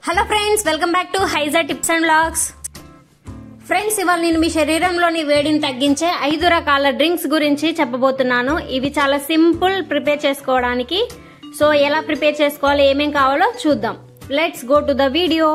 hello friends welcome back to హైజా tips and blogs friends ఇవాళ నేను మీ శరీరంలోని వేడిని తగ్గించే ఐదు రకాల డ్రింక్స్ గురించి చెప్పబోతున్నాను ఇవి చాలా సింపుల్ ప్రిపేర్ చేసుకోవడానికి సో ఎలా ప్రిపేర్ చేసుకోవాలి ఏమేం కావాలో చూద్దాం let's go to the video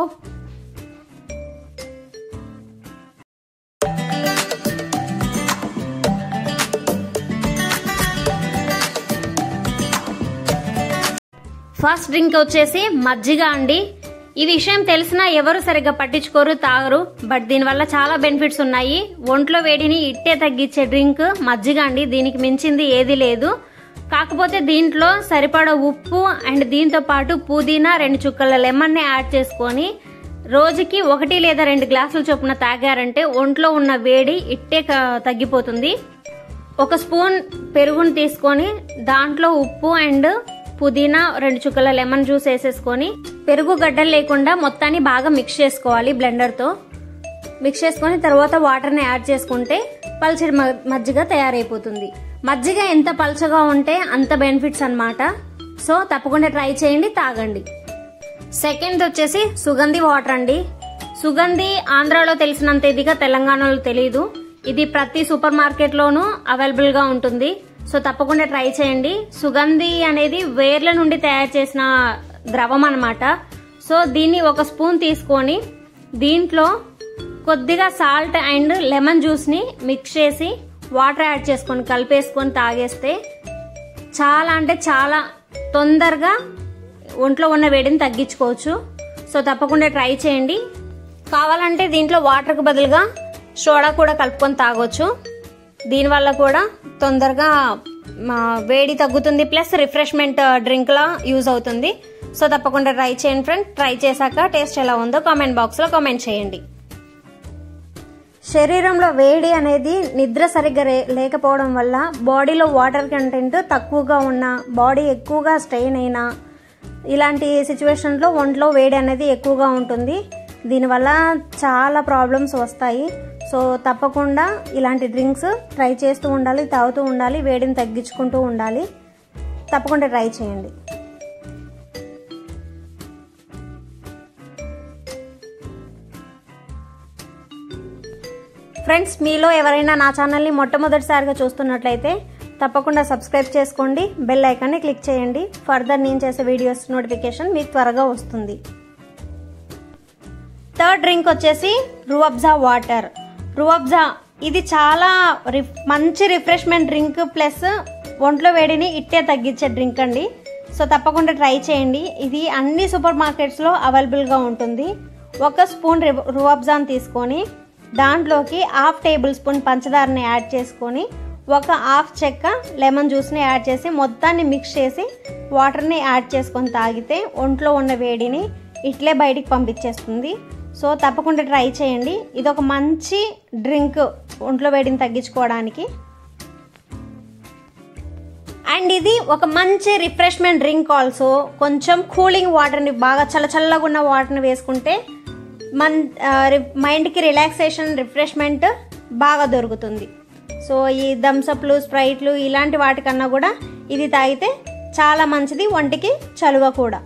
first drink వచ్చేసి మజ్జిగ అండి ఈ విషయం తెలిసినా ఎవరు సరిగ్గా పట్టించుకోరు తాగరు బట్ దీనివల్ల చాలా బెనిఫిట్స్ ఉన్నాయి ఒంట్లో వేడిని ఇట్టే తగ్గించే డ్రింక్ మజ్జిగ అండి దీనికి మించింది ఏది లేదు కాకపోతే దీంట్లో సరిపడా ఉప్పు అండ్ దీంతో పాటు పుదీనా రెండు చుక్కల లెమన్ని యాడ్ చేసుకొని రోజుకి ఒకటి లేదా రెండు గ్లాసుల చొప్పున తాగారంటే ఒంట్లో ఉన్న వేడి ఇట్టే క- తగ్గిపోతుంది ఒక స్పూన్ పెరుగుని తీసుకొని దాంట్లో ఉప్పు అండ్ పుదీనా రెండు చుక్కల లెమన్ జ్యూస్ వేసేసుకొని పెరుగు గడ్డలు లేకుండా మొత్తాన్ని బాగా మిక్స్ చేసుకోవాలి బ్లెండర్తో మిక్స్ చేసుకొని తర్వాత వాటర్ని యాడ్ చేసుకుంటే పల్చడి మ- మజ్జిగ తయారైపోతుంది మజ్జిగ ఎంత పల్చగా ఉంటే అంత బెనిఫిట్స్ అన్నమాట సో తప్పకుండా ట్రై చేయండి తాగండి సెకండ్ వచ్చేసి సుగంధి వాటర్ అండి సుగంధి ఆంధ్రాలో తెలిసినంత ఇదిగా తెలంగాణలో తెలియదు ఇది ప్రతి సూపర్ మార్కెట్ లోనూ అవైలబుల్ గా ఉంటుంది సో తప్పకుండా ట్రై చేయండి సుగంధి అనేది వేర్ల నుండి తయారు చేసిన ద్రవం అన్నమాట సో దీన్ని ఒక స్పూన్ తీసుకొని దీంట్లో కొద్దిగా సాల్ట్ అండ్ లెమన్ జ్యూస్ ని మిక్స్ చేసి వాటర్ యాడ్ చేసుకొని కలిపేసుకొని తాగేస్తే చాలా అంటే చాలా తొందరగా ఒంట్లో ఉన్న వేడిని తగ్గించుకోవచ్చు సో తప్పకుండా ట్రై చేయండి కావాలంటే దీంట్లో వాటర్కి బదులుగా సోడా కూడా కలుపుకొని తాగొచ్చు దీనివల్ల కూడా తొందరగా మా వేడి తగ్గుతుంది ప్లస్ రిఫ్రెష్మెంట్ డ్రింక్ లా యూజ్ అవుతుంది సో తప్పకుండా ట్రై చేయండి ఫ్రెండ్ ట్రై చేశాక టేస్ట్ ఎలా ఉందో కామెంట్ బాక్స్ లో కామెంట్ చేయండి శరీరంలో వేడి అనేది నిద్ర సరిగ్గా రే- లేకపోవడం వల్ల బాడీలో వాటర్ కంటెంట్ తక్కువగా ఉన్న బాడీ ఎక్కువగా స్ట్రెయిన్ అయినా ఇలాంటి సిచ్యువేషన్లో ఒంట్లో వేడి అనేది ఎక్కువగా ఉంటుంది దీనివల్ల చాలా ప్రాబ్లమ్స్ వస్తాయి సో తప్పకుండా ఇలాంటి డ్రింక్స్ ట్రై చేస్తూ ఉండాలి తాగుతూ ఉండాలి వేడిని తగ్గించుకుంటూ ఉండాలి తప్పకుండా ట్రై చేయండి ఫ్రెండ్స్ మీలో ఎవరైనా నా ఛానల్ని మొట్టమొదటిసారిగా చూస్తున్నట్లయితే తప్పకుండా సబ్స్క్రైబ్ చేసుకోండి బెల్ ఐకాన్ని క్లిక్ చేయండి ఫర్దర్ నేను చేసే వీడియోస్ నోటిఫికేషన్ మీకు త్వరగా వస్తుంది థర్డ్ డ్రింక్ వచ్చేసి రుఅబ్జా వాటర్ రుఅబ్జా ఇది చాలా రిఫ్ మంచి రిఫ్రెష్మెంట్ డ్రింక్ ప్లస్ ఒంట్లో వేడిని ఇట్టే తగ్గించే డ్రింక్ అండి సో తప్పకుండా ట్రై చేయండి ఇది అన్ని సూపర్ మార్కెట్స్లో అవైలబుల్గా ఉంటుంది ఒక స్పూన్ రుఅబ్జాన్ తీసుకొని దాంట్లోకి హాఫ్ టేబుల్ స్పూన్ పంచదారని యాడ్ చేసుకొని ఒక హాఫ్ చెక్క లెమన్ జ్యూస్ని యాడ్ చేసి మొత్తాన్ని మిక్స్ చేసి వాటర్ని యాడ్ చేసుకొని తాగితే ఒంట్లో ఉన్న వేడిని ఇట్లే బయటికి పంపించేస్తుంది సో తప్పకుండా ట్రై చేయండి ఇది ఒక మంచి డ్రింక్ ఒంట్లో వేడిని తగ్గించుకోవడానికి అండ్ ఇది ఒక మంచి రిఫ్రెష్మెంట్ డ్రింక్ ఆల్సో కొంచెం కూలింగ్ వాటర్ని బాగా చల్ల చల్లగా ఉన్న వాటర్ని వేసుకుంటే మన ఆ, రి- మైండ్కి రిలాక్సేషన్ రిఫ్రెష్మెంట్ బాగా దొరుకుతుంది సో ఈ థమ్సప్లు స్ప్రైట్లు ఇలాంటి వాటికన్నా కూడా ఇది తాగితే చాలా మంచిది ఒంటికి చలువ కూడా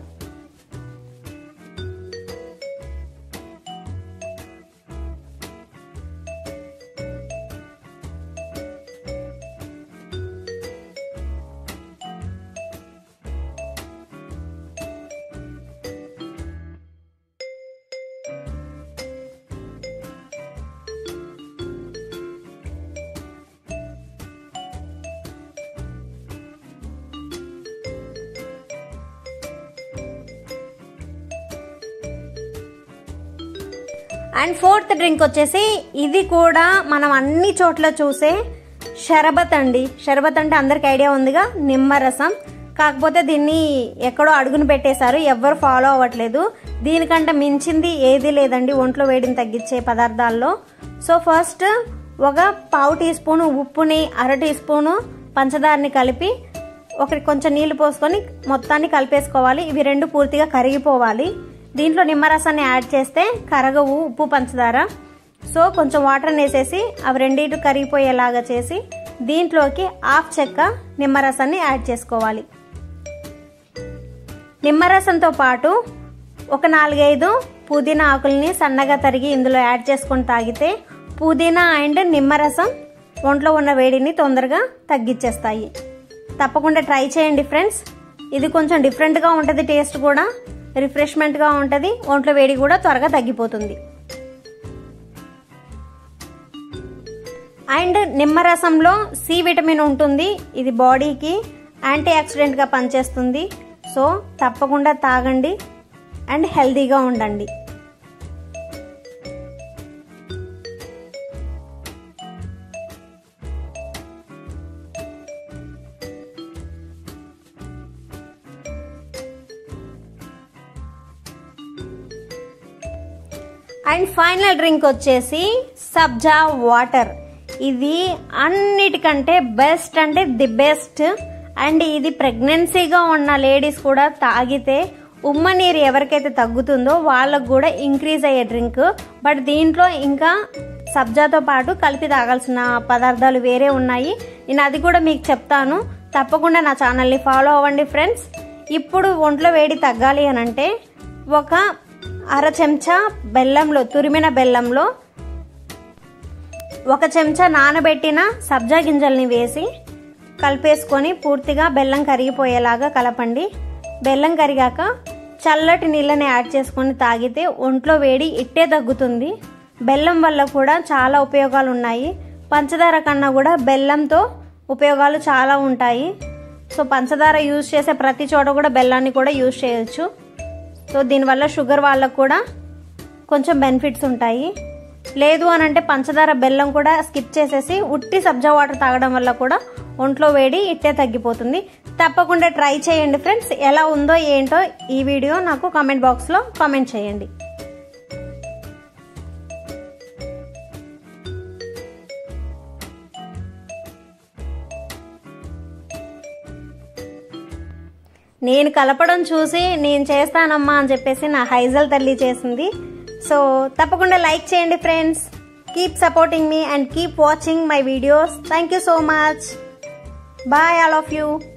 అండ్ ఫోర్త్ డ్రింక్ వచ్చేసి ఇది కూడా మనం అన్ని చోట్ల చూసే షరబత్ అండి షరబత్ అంటే అందరికి ఐడియా ఉందిగా నిమ్మరసం కాకపోతే దీన్ని ఎక్కడో అడుగును పెట్టేశారు ఎవ్వరు ఫాలో అవ్వట్లేదు దీనికంటే మించింది ఏది లేదండి ఒంట్లో వేడిని తగ్గించే పదార్థాల్లో సో ఫస్ట్ ఒక పావు టీ స్పూను ఉప్పుని అర టీ స్పూను పంచదారని కలిపి ఒకటి కొంచెం నీళ్లు పోసుకొని మొత్తాన్ని కలిపేసుకోవాలి ఇవి రెండు పూర్తిగా కరిగిపోవాలి దీంట్లో నిమ్మరసాన్ని యాడ్ చేస్తే కరగవు ఉప్పు పంచదార సో కొంచెం వాటర్ వేసేసి అవి రెండింటి కరిగిపోయేలాగా చేసి దీంట్లోకి హాఫ్ చెక్క నిమ్మరసాన్ని యాడ్ చేసుకోవాలి నిమ్మరసంతో పాటు ఒక నాలుగైదు పుదీనా ఆకుల్ని సన్నగా తరిగి ఇందులో యాడ్ చేసుకొని తాగితే పుదీనా అండ్ నిమ్మరసం ఒంట్లో ఉన్న వేడిని తొందరగా తగ్గించేస్తాయి తప్పకుండా ట్రై చేయండి ఫ్రెండ్స్ ఇది కొంచెం డిఫరెంట్గా ఉంటుంది టేస్ట్ కూడా రిఫ్రెష్మెంట్గా ఉంటుంది ఒంట్లో వేడి కూడా త్వరగా తగ్గిపోతుంది అండ్ నిమ్మరసంలో సి విటమిన్ ఉంటుంది ఇది బాడీకి యాంటీ ఆక్సిడెంట్గా పనిచేస్తుంది సో తప్పకుండా తాగండి అండ్ హెల్తీగా ఉండండి అండ్ ఫైనల్ డ్రింక్ వచ్చేసి సబ్జా వాటర్ ఇది అన్నిటికంటే బెస్ట్ అంటే ది బెస్ట్ అండ్ ఇది ప్రెగ్నెన్సీగా ఉన్న లేడీస్ కూడా తాగితే ఉమ్మ నీరు ఎవరికైతే తగ్గుతుందో వాళ్ళకు కూడా ఇంక్రీజ్ అయ్యే డ్రింక్ బట్ దీంట్లో ఇంకా సబ్జాతో పాటు కలిపి తాగాల్సిన పదార్థాలు వేరే ఉన్నాయి నేను అది కూడా మీకు చెప్తాను తప్పకుండా నా ఛానల్ని ఫాలో అవ్వండి ఫ్రెండ్స్ ఇప్పుడు ఒంట్లో వేడి తగ్గాలి అని అంటే ఒక అర చెంచా బెల్లంలో తురిమిన బెల్లంలో ఒక చెంచా నానబెట్టిన సబ్జా గింజల్ని వేసి కలిపేసుకొని పూర్తిగా బెల్లం కరిగిపోయేలాగా కలపండి బెల్లం కరిగాక చల్లటి నీళ్ళని యాడ్ చేసుకొని తాగితే ఒంట్లో వేడి ఇట్టే తగ్గుతుంది బెల్లం వల్ల కూడా చాలా ఉపయోగాలు ఉన్నాయి పంచదార కన్నా కూడా బెల్లంతో ఉపయోగాలు చాలా ఉంటాయి సో పంచదార యూజ్ చేసే ప్రతి చోట కూడా బెల్లాన్ని కూడా యూజ్ చేయొచ్చు సో దీనివల్ల షుగర్ వాళ్ళకు కూడా కొంచెం బెనిఫిట్స్ ఉంటాయి లేదు అని అంటే పంచదార బెల్లం కూడా స్కిప్ చేసేసి ఉట్టి సబ్జా వాటర్ తాగడం వల్ల కూడా ఒంట్లో వేడి ఇట్టే తగ్గిపోతుంది తప్పకుండా ట్రై చేయండి ఫ్రెండ్స్ ఎలా ఉందో ఏంటో ఈ వీడియో నాకు కామెంట్ బాక్స్లో కామెంట్ చేయండి నేను కలపడం చూసి నేను చేస్తానమ్మా అని చెప్పేసి నా హైజల్ తల్లి చేసింది సో తప్పకుండా లైక్ చేయండి ఫ్రెండ్స్ కీప్ సపోర్టింగ్ మీ and keep watching my videos thank you so much bye all of you